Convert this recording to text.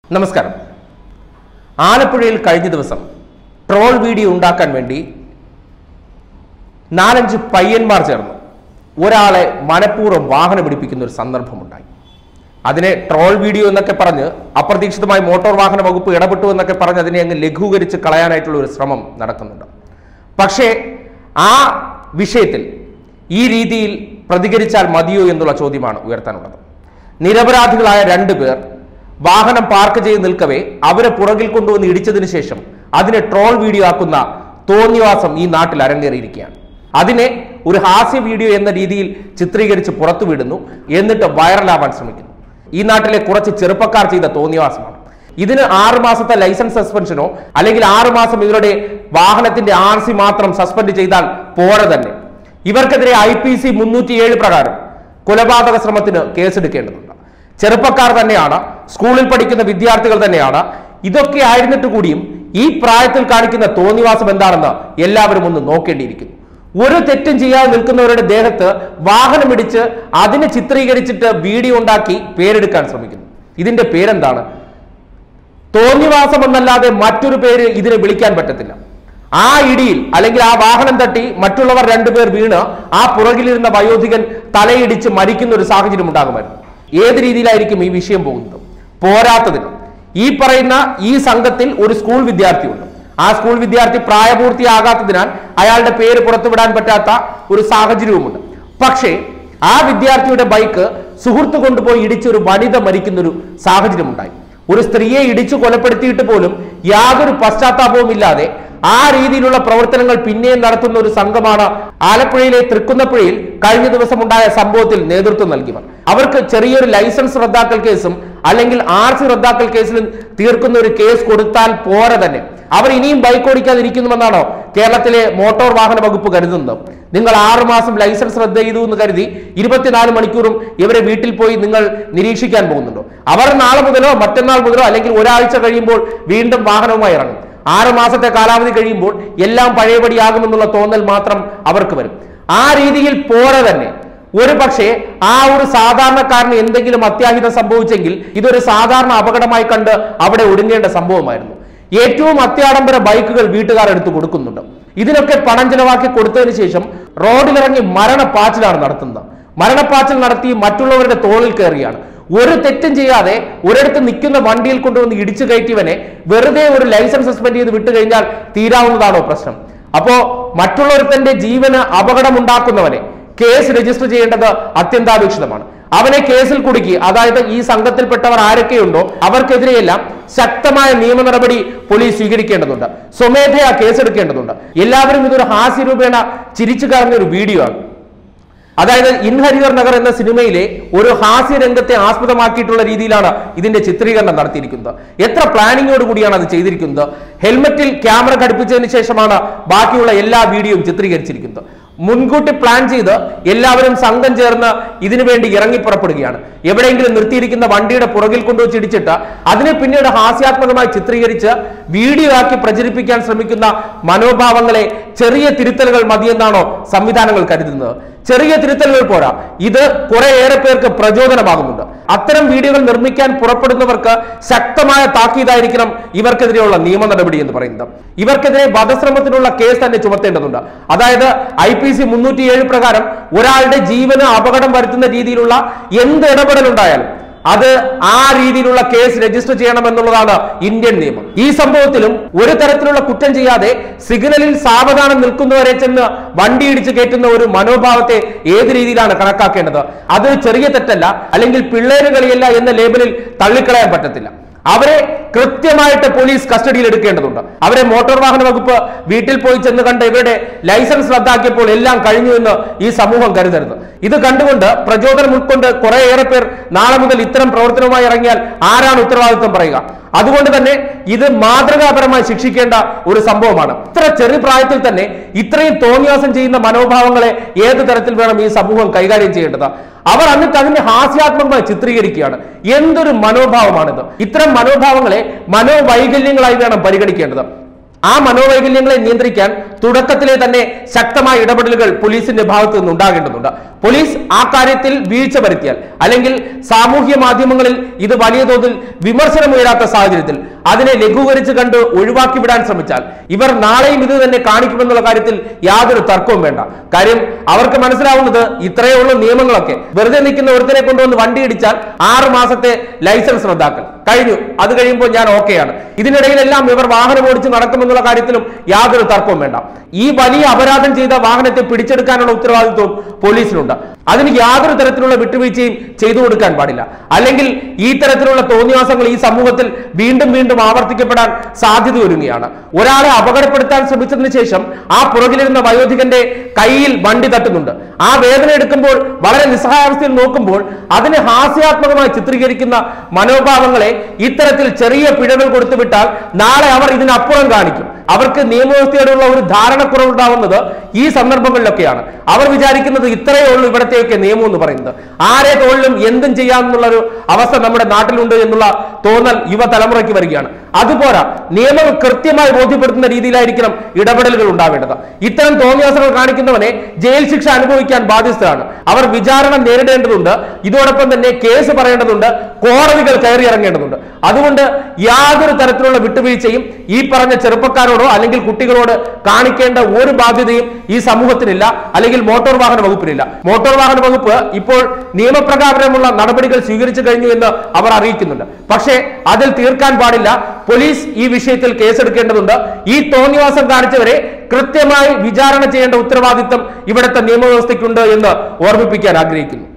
നമസ്കാരം ആലപ്പുഴയിൽ കഴിഞ്ഞ ദിവസം ട്രോൾ വീഡിയോ ഉണ്ടാക്കാൻ വേണ്ടി നാലഞ്ച് പയ്യന്മാർ ചേർന്നു ഒരാളെ മനഃപൂർവ്വം വാഹനം പിടിപ്പിക്കുന്ന ഒരു സന്ദർഭമുണ്ടായി അതിനെ ട്രോൾ വീഡിയോ എന്നൊക്കെ പറഞ്ഞ് അപ്രതീക്ഷിതമായി മോട്ടോർ വാഹന വകുപ്പ് ഇടപെട്ടു എന്നൊക്കെ പറഞ്ഞ് അതിനെ അങ്ങ് ലഘൂകരിച്ച് കളയാനായിട്ടുള്ള ഒരു ശ്രമം നടക്കുന്നുണ്ട് പക്ഷേ ആ വിഷയത്തിൽ ഈ രീതിയിൽ പ്രതികരിച്ചാൽ മതിയോ എന്നുള്ള ചോദ്യമാണ് ഉയർത്താനുള്ളത് നിരപരാധികളായ രണ്ടു പേർ വാഹനം പാർക്ക് ചെയ്ത് നിൽക്കവേ അവരെ പുറകിൽ കൊണ്ടുവന്ന് ഇടിച്ചതിന് ശേഷം അതിനെ ട്രോൾ വീഡിയോ ആക്കുന്ന തോന്നിവാസം ഈ നാട്ടിൽ അരങ്ങേറിയിരിക്കുകയാണ് അതിനെ ഒരു ഹാസ്യ വീഡിയോ എന്ന രീതിയിൽ ചിത്രീകരിച്ച് പുറത്തുവിടുന്നു എന്നിട്ട് വൈറലാവാൻ ശ്രമിക്കുന്നു ഈ നാട്ടിലെ കുറച്ച് ചെറുപ്പക്കാർ ചെയ്ത തോന്നിവാസമാണ് ഇതിന് ആറ് മാസത്തെ ലൈസൻസ് സസ്പെൻഷനോ അല്ലെങ്കിൽ ആറ് മാസം ഇവരുടെ വാഹനത്തിന്റെ ആർ സി മാത്രം സസ്പെൻഡ് ചെയ്താൽ പോരെ തന്നെ ഇവർക്കെതിരെ ഐ പി സി മുന്നൂറ്റി ഏഴ് പ്രകാരം കൊലപാതക ശ്രമത്തിന് കേസെടുക്കേണ്ടതുണ്ട് ചെറുപ്പക്കാർ തന്നെയാണ് സ്കൂളിൽ പഠിക്കുന്ന വിദ്യാർത്ഥികൾ തന്നെയാണ് ഇതൊക്കെ ആയിരുന്നിട്ട് കൂടിയും ഈ പ്രായത്തിൽ കാണിക്കുന്ന തോന്നിവാസം എന്താണെന്ന് എല്ലാവരും ഒന്ന് നോക്കേണ്ടിയിരിക്കുന്നു ഒരു തെറ്റും ചെയ്യാതെ നിൽക്കുന്നവരുടെ ദേഹത്ത് വാഹനമിടിച്ച് അതിനെ ചിത്രീകരിച്ചിട്ട് വീഡിയോ ഉണ്ടാക്കി പേരെടുക്കാൻ ശ്രമിക്കുന്നു ഇതിന്റെ പേരെന്താണ് തോന്നിവാസം എന്നല്ലാതെ മറ്റൊരു പേര് ഇതിനെ വിളിക്കാൻ പറ്റത്തില്ല ആ ഇടിയിൽ അല്ലെങ്കിൽ ആ വാഹനം തട്ടി മറ്റുള്ളവർ രണ്ടുപേർ വീണ് ആ പുറകിലിരുന്ന വയോധികൻ തലയിടിച്ച് മരിക്കുന്ന ഒരു സാഹചര്യം ഉണ്ടാകുമായിരുന്നു ഏത് രീതിയിലായിരിക്കും ഈ വിഷയം പോകുന്നത് പോരാത്തതിന് ഈ പറയുന്ന ഈ സംഘത്തിൽ ഒരു സ്കൂൾ വിദ്യാർത്ഥിയുണ്ട് ആ സ്കൂൾ വിദ്യാർത്ഥി പ്രായപൂർത്തിയാകാത്തതിനാൽ അയാളുടെ പേര് പുറത്തുവിടാൻ പറ്റാത്ത ഒരു സാഹചര്യവുമുണ്ട് പക്ഷേ ആ വിദ്യാർത്ഥിയുടെ ബൈക്ക് സുഹൃത്ത് കൊണ്ടുപോയി ഇടിച്ചൊരു വനിത മരിക്കുന്ന ഒരു സാഹചര്യം ഉണ്ടായി ഒരു സ്ത്രീയെ ഇടിച്ചു കൊലപ്പെടുത്തിയിട്ട് പോലും യാതൊരു പശ്ചാത്താപവും ഇല്ലാതെ ആ രീതിയിലുള്ള പ്രവർത്തനങ്ങൾ പിന്നെയും നടത്തുന്ന ഒരു സംഘമാണ് ആലപ്പുഴയിലെ തൃക്കുന്നപ്പുഴയിൽ കഴിഞ്ഞ ദിവസം ഉണ്ടായ സംഭവത്തിൽ നേതൃത്വം നൽകിയവർ അവർക്ക് ചെറിയൊരു ലൈസൻസ് റദ്ദാക്കൽ കേസും അല്ലെങ്കിൽ ആർ സി റദ്ദാക്കൽ കേസിലും തീർക്കുന്ന ഒരു കേസ് കൊടുത്താൽ പോരെ തന്നെ അവർ ഇനിയും ബൈക്ക് ഓടിക്കാതിരിക്കുന്നുവെന്നാണോ കേരളത്തിലെ മോട്ടോർ വാഹന വകുപ്പ് കരുതുന്നത് നിങ്ങൾ ആറു മാസം ലൈസൻസ് റദ്ദ് ചെയ്തു എന്ന് കരുതി ഇരുപത്തിനാല് മണിക്കൂറും ഇവരെ വീട്ടിൽ പോയി നിങ്ങൾ നിരീക്ഷിക്കാൻ പോകുന്നുണ്ടോ അവർ നാളെ മുതലോ മറ്റന്നാൾ മുതലോ അല്ലെങ്കിൽ ഒരാഴ്ച കഴിയുമ്പോൾ വീണ്ടും വാഹനവുമായി ഇറങ്ങും ആറ് മാസത്തെ കാലാവധി കഴിയുമ്പോൾ എല്ലാം പഴയപടിയാകുമെന്നുള്ള തോന്നൽ മാത്രം അവർക്ക് വരും ആ രീതിയിൽ പോരെ തന്നെ ഒരു പക്ഷേ ആ ഒരു സാധാരണക്കാരന് എന്തെങ്കിലും അത്യാഹിതം സംഭവിച്ചെങ്കിൽ ഇതൊരു സാധാരണ അപകടമായി കണ്ട് അവിടെ ഒടുങ്ങേണ്ട സംഭവമായിരുന്നു ഏറ്റവും അത്യാഡംബര ബൈക്കുകൾ വീട്ടുകാർ എടുത്തു കൊടുക്കുന്നുണ്ട് ഇതിനൊക്കെ പണം ചെലവാക്കി കൊടുത്തതിന് ശേഷം റോഡിലിറങ്ങി മരണപ്പാച്ചിലാണ് നടത്തുന്നത് മരണപ്പാച്ചിൽ നടത്തി മറ്റുള്ളവരുടെ തോളിൽ കയറിയാണ് ഒരു തെറ്റും ചെയ്യാതെ ഒരിടത്ത് നിൽക്കുന്ന വണ്ടിയിൽ കൊണ്ടുവന്ന് ഇടിച്ചു കയറ്റിയവനെ വെറുതെ ഒരു ലൈസൻസ് സസ്പെൻഡ് ചെയ്ത് വിട്ടു കഴിഞ്ഞാൽ തീരാവുന്നതാണോ പ്രശ്നം അപ്പോ മറ്റുള്ളവരുടെ ജീവന് അപകടമുണ്ടാക്കുന്നവനെ കേസ് രജിസ്റ്റർ ചെയ്യേണ്ടത് അത്യന്താപേക്ഷിതമാണ് അവനെ കേസിൽ കുടുക്കി അതായത് ഈ സംഘത്തിൽപ്പെട്ടവർ ആരൊക്കെയുണ്ടോ അവർക്കെതിരെയെല്ലാം ശക്തമായ നിയമ നടപടി പോലീസ് സ്വീകരിക്കേണ്ടതുണ്ട് സ്വമേധയാ കേസെടുക്കേണ്ടതുണ്ട് എല്ലാവരും ഇതൊരു ഹാസ്യരൂപേണ ചിരിച്ചു കറഞ്ഞ ഒരു വീഡിയോ ആണ് അതായത് ഇൻഹരിയർ നഗർ എന്ന സിനിമയിലെ ഒരു ഹാസ്യ രംഗത്തെ ആസ്പദമാക്കിയിട്ടുള്ള രീതിയിലാണ് ഇതിന്റെ ചിത്രീകരണം നടത്തിയിരിക്കുന്നത് എത്ര പ്ലാനിങ്ങോട് കൂടിയാണ് അത് ചെയ്തിരിക്കുന്നത് ഹെൽമറ്റിൽ ക്യാമറ ഘടിപ്പിച്ചതിന് ശേഷമാണ് ബാക്കിയുള്ള എല്ലാ വീഡിയോയും ചിത്രീകരിച്ചിരിക്കുന്നത് മുൻകൂട്ടി പ്ലാൻ ചെയ്ത് എല്ലാവരും സംഘം ചേർന്ന് ഇതിനു വേണ്ടി ഇറങ്ങി പുറപ്പെടുകയാണ് എവിടെയെങ്കിലും നിർത്തിയിരിക്കുന്ന വണ്ടിയുടെ പുറകിൽ കൊണ്ടുവച്ച് ഇടിച്ചിട്ട് അതിനെ പിന്നീട് ഹാസ്യാത്മകമായി ചിത്രീകരിച്ച് വീഡിയോ ആക്കി പ്രചരിപ്പിക്കാൻ ശ്രമിക്കുന്ന മനോഭാവങ്ങളെ ചെറിയ തിരുത്തലുകൾ മതിയെന്നാണോ സംവിധാനങ്ങൾ കരുതുന്നത് ചെറിയ തിരുത്തലുകൾ പോരാ ഇത് കുറേയേറെ പേർക്ക് പ്രചോദനമാകുന്നുണ്ട് അത്തരം വീഡിയോകൾ നിർമ്മിക്കാൻ പുറപ്പെടുന്നവർക്ക് ശക്തമായ താക്കീതായിരിക്കണം ഇവർക്കെതിരെയുള്ള നിയമ നടപടി എന്ന് പറയുന്നത് ഇവർക്കെതിരെ വധശ്രമത്തിനുള്ള കേസ് തന്നെ ചുമത്തേണ്ടതുണ്ട് അതായത് ഐ പി സി മുന്നൂറ്റി ഏഴ് പ്രകാരം ഒരാളുടെ ജീവന് അപകടം വരുത്തുന്ന രീതിയിലുള്ള എന്ത് ഇടപെടലുണ്ടായാലും അത് ആ രീതിയിലുള്ള കേസ് രജിസ്റ്റർ ചെയ്യണമെന്നുള്ളതാണ് ഇന്ത്യൻ നിയമം ഈ സംഭവത്തിലും ഒരു തരത്തിലുള്ള കുറ്റം ചെയ്യാതെ സിഗ്നലിൽ സാവധാനം നിൽക്കുന്നവരെ ചെന്ന് വണ്ടി ഇടിച്ച് കയറ്റുന്ന ഒരു മനോഭാവത്തെ ഏത് രീതിയിലാണ് കണക്കാക്കേണ്ടത് അത് ചെറിയ തെറ്റല്ല അല്ലെങ്കിൽ പിള്ളേര് കളിയല്ല എന്ന ലേബലിൽ തള്ളിക്കളയാൻ പറ്റത്തില്ല അവരെ കൃത്യമായിട്ട് പോലീസ് കസ്റ്റഡിയിൽ എടുക്കേണ്ടതുണ്ട് അവരെ മോട്ടോർ വാഹന വകുപ്പ് വീട്ടിൽ പോയി ചെന്ന് കണ്ട് ഇവരുടെ ലൈസൻസ് റദ്ദാക്കിയപ്പോൾ എല്ലാം കഴിഞ്ഞു എന്ന് ഈ സമൂഹം കരുതരുത് ഇത് കണ്ടുകൊണ്ട് പ്രചോദനം ഉൾക്കൊണ്ട് കുറേയേറെ പേർ നാളെ മുതൽ ഇത്തരം പ്രവർത്തനവുമായി ഇറങ്ങിയാൽ ആരാണ് ഉത്തരവാദിത്വം പറയുക അതുകൊണ്ട് തന്നെ ഇത് മാതൃകാപരമായി ശിക്ഷിക്കേണ്ട ഒരു സംഭവമാണ് ഇത്ര ചെറിയ പ്രായത്തിൽ തന്നെ ഇത്രയും തോന്നിയാസം ചെയ്യുന്ന മനോഭാവങ്ങളെ ഏത് തരത്തിൽ വേണം ഈ സമൂഹം കൈകാര്യം ചെയ്യേണ്ടത് അവർ എന്നിട്ട് അതിനെ ഹാസ്യാത്മകമായി ചിത്രീകരിക്കുകയാണ് എന്തൊരു മനോഭാവമാണിത് ഇത്തരം മനോഭാവങ്ങളെ മനോവൈകല്യങ്ങളായി വേണം പരിഗണിക്കേണ്ടത് ആ മനോവൈകല്യങ്ങളെ നിയന്ത്രിക്കാൻ തുടക്കത്തിലെ തന്നെ ശക്തമായ ഇടപെടലുകൾ പോലീസിന്റെ ഭാഗത്ത് നിന്ന് ഉണ്ടാകേണ്ടതുണ്ട് പോലീസ് ആ കാര്യത്തിൽ വീഴ്ച വരുത്തിയാൽ അല്ലെങ്കിൽ സാമൂഹ്യ മാധ്യമങ്ങളിൽ ഇത് വലിയ തോതിൽ വിമർശനമുയരാത്ത സാഹചര്യത്തിൽ അതിനെ ലഘൂകരിച്ച് കണ്ട് ഒഴിവാക്കി വിടാൻ ശ്രമിച്ചാൽ ഇവർ നാളെയും ഇത് തന്നെ കാണിക്കുമെന്നുള്ള കാര്യത്തിൽ യാതൊരു തർക്കവും വേണ്ട കാര്യം അവർക്ക് മനസ്സിലാവുന്നത് ഇത്രയേ ഉള്ളൂ നിയമങ്ങളൊക്കെ വെറുതെ നിൽക്കുന്ന ഒരുത്തനെ കൊണ്ടുവന്ന് വണ്ടി ഇടിച്ചാൽ ആറ് മാസത്തെ ലൈസൻസ് റദ്ദാക്കൽ കഴിഞ്ഞു അത് കഴിയുമ്പോൾ ഞാൻ ഓക്കെയാണ് ഇതിനിടയിലെല്ലാം ഇവർ വാഹനം ഓടിച്ച് നടക്കുമെന്നുള്ള കാര്യത്തിലും യാതൊരു തർക്കവും വേണ്ട ഈ വലിയ അപരാധം ചെയ്ത വാഹനത്തെ പിടിച്ചെടുക്കാനുള്ള ഉത്തരവാദിത്വവും പോലീസിനുണ്ട് അതിന് യാതൊരു തരത്തിലുള്ള വിട്ടുവീഴ്ചയും ചെയ്തു കൊടുക്കാൻ പാടില്ല അല്ലെങ്കിൽ ഈ തരത്തിലുള്ള തോന്നിയാസങ്ങൾ ഈ സമൂഹത്തിൽ വീണ്ടും വീണ്ടും ആവർത്തിക്കപ്പെടാൻ സാധ്യത ഒരുങ്ങുകയാണ് ഒരാളെ അപകടപ്പെടുത്താൻ ശ്രമിച്ചതിന് ശേഷം ആ പുറകിലിരുന്ന വയോധികന്റെ കയ്യിൽ വണ്ടി തട്ടുന്നുണ്ട് ആ വേദന എടുക്കുമ്പോൾ വളരെ നിസ്സഹായാവസ്ഥയിൽ നോക്കുമ്പോൾ അതിനെ ഹാസ്യാത്മകമായി ചിത്രീകരിക്കുന്ന മനോഭാവങ്ങളെ ഇത്തരത്തിൽ ചെറിയ പിഴകൾ കൊടുത്തുവിട്ടാൽ നാളെ അവർ ഇതിനപ്പുറം കാണിക്കും അവർക്ക് നിയമവ്യവസ്ഥയോടുള്ള ഒരു ധാരണക്കുറവുണ്ടാവുന്നത് ഈ സന്ദർഭങ്ങളിലൊക്കെയാണ് അവർ വിചാരിക്കുന്നത് ഇത്രയേ ഉള്ളൂ ഇവിടത്തെയൊക്കെ നിയമം എന്ന് പറയുന്നത് ആരെ തോളിലും എന്തും ചെയ്യാമെന്നുള്ള ഒരു അവസ്ഥ നമ്മുടെ നാട്ടിലുണ്ട് എന്നുള്ള തോന്നൽ യുവതലമുറയ്ക്ക് വരികയാണ് അതുപോരാ നിയമം കൃത്യമായി ബോധ്യപ്പെടുത്തുന്ന രീതിയിലായിരിക്കണം ഇടപെടലുകൾ ഉണ്ടാവേണ്ടത് ഇത്തരം തോന്നിയാസങ്ങൾ കാണിക്കുന്നവനെ ജയിൽ ശിക്ഷ അനുഭവിക്കാൻ ബാധ്യസ്ഥരാണ് അവർ വിചാരണ നേരിടേണ്ടതുണ്ട് ഇതോടൊപ്പം തന്നെ കേസ് പറയേണ്ടതുണ്ട് കോടതികൾ കയറി ഇറങ്ങേണ്ടതുണ്ട് അതുകൊണ്ട് യാതൊരു തരത്തിലുള്ള വിട്ടുവീഴ്ചയും ഈ പറഞ്ഞ ചെറുപ്പക്കാരോടോ അല്ലെങ്കിൽ കുട്ടികളോട് കാണിക്കേണ്ട ഒരു ബാധ്യതയും ഈ സമൂഹത്തിനില്ല അല്ലെങ്കിൽ മോട്ടോർ വാഹന വകുപ്പിനില്ല മോട്ടോർ വാഹന വകുപ്പ് ഇപ്പോൾ നിയമപ്രകാരമുള്ള നടപടികൾ സ്വീകരിച്ചു കഴിഞ്ഞു എന്ന് അവർ അറിയിക്കുന്നുണ്ട് പക്ഷേ അതിൽ തീർക്കാൻ പാടില്ല പോലീസ് ഈ വിഷയത്തിൽ കേസെടുക്കേണ്ടതുണ്ട് ഈ തോന്നിവാസം കാണിച്ചവരെ കൃത്യമായി വിചാരണ ചെയ്യേണ്ട ഉത്തരവാദിത്തം ഇവിടുത്തെ നിയമവ്യവസ്ഥയ്ക്കുണ്ട് എന്ന് ഓർമ്മിപ്പിക്കാൻ ആഗ്രഹിക്കുന്നു